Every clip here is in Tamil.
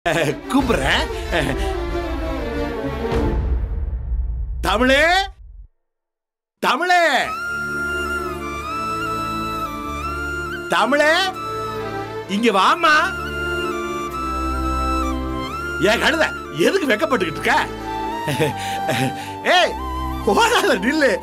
அஹ், கூப்பிடுறேன் அஹ். தமிழே தமிழே தமிழே இங்க வாமா ஏன் கழுத எதுக்கு வெக்கப்பட்டுக்கிட்டு இருக்க ஏய் ஓடாத நில்லு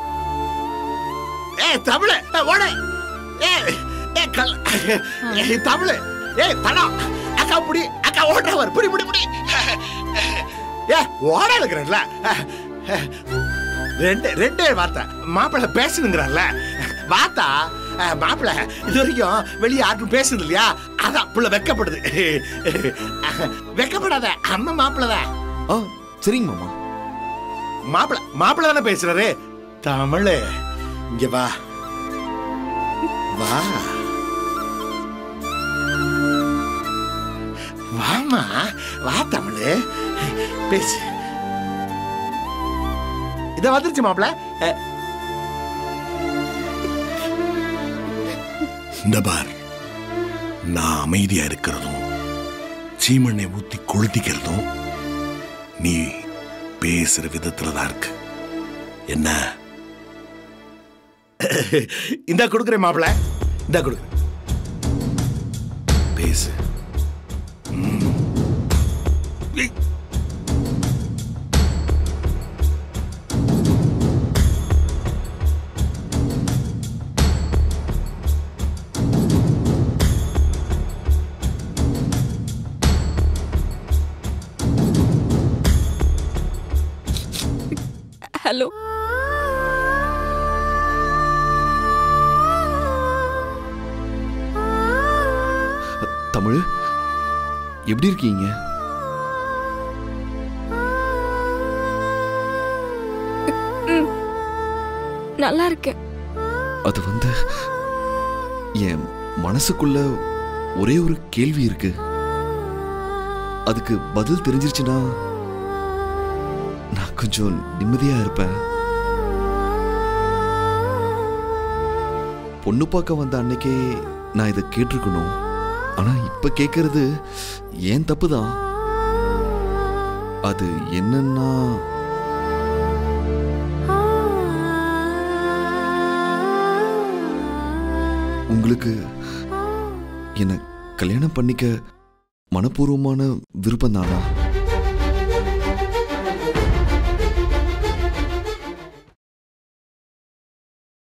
ஏய் தமிழே ஓட ஏய் ஏய் கல் ஏய் தமிழே ஏய் தடா அக்கா புடி அக்கா ஓடுறவர் புடி புடி புடி ஏ ஓட இருக்கிறல்ல ரெண்டு ரெண்டே வார்த்தை மாப்பிள்ளை பேசணுங்கிறல்ல வாத்தா அஹ், மாப்பிள்ளை இது வரைக்கும் வெளியே யாருக்கும் பேசுது இல்லையா அதான் புள்ள வெக்கப்படுது வெக்கப்படாத அம்மா மாப்பிள்ளை தான் ஆ சரிங்க மாமா மாப்பிள்ள மாப்பிள்ள தானே பேசுறாரு தமிழ் இங்க வா வா வாமா வா தமிழ் பேசு இத வந்துருச்சு மாப்பிள்ள அஹ். இந்த பார் நான் அமைதியா இருக்கிறதும் சீமண்ணை ஊத்தி கொளுத்திக்கிறதும் நீ பேசுற விதத்துல தான் இருக்கு என்ன இந்த கொடுக்குறேன் மாப்பிள இந்த கொடு பேசு ம். ஏய். ஹலோ தமிழ் எப்படி இருக்கீங்க நல்லா இருக்கேன் அது வந்து என் மனசுக்குள்ள ஒரே ஒரு கேள்வி இருக்கு அதுக்கு பதில் தெரிஞ்சிருச்சுன்னா நான் கொஞ்சம் நிம்மதியா இருப்பேன் பொண்ணு பார்க்க வந்த அன்னைக்கே நான் இதை கேட்டிருக்கணும் ஆனா இப்ப கேட்கறது ஏன் தப்பு தான் அது என்னன்னா உங்களுக்கு என்ன கல்யாணம் பண்ணிக்க மனப்பூர்வமான விருப்பம் தானா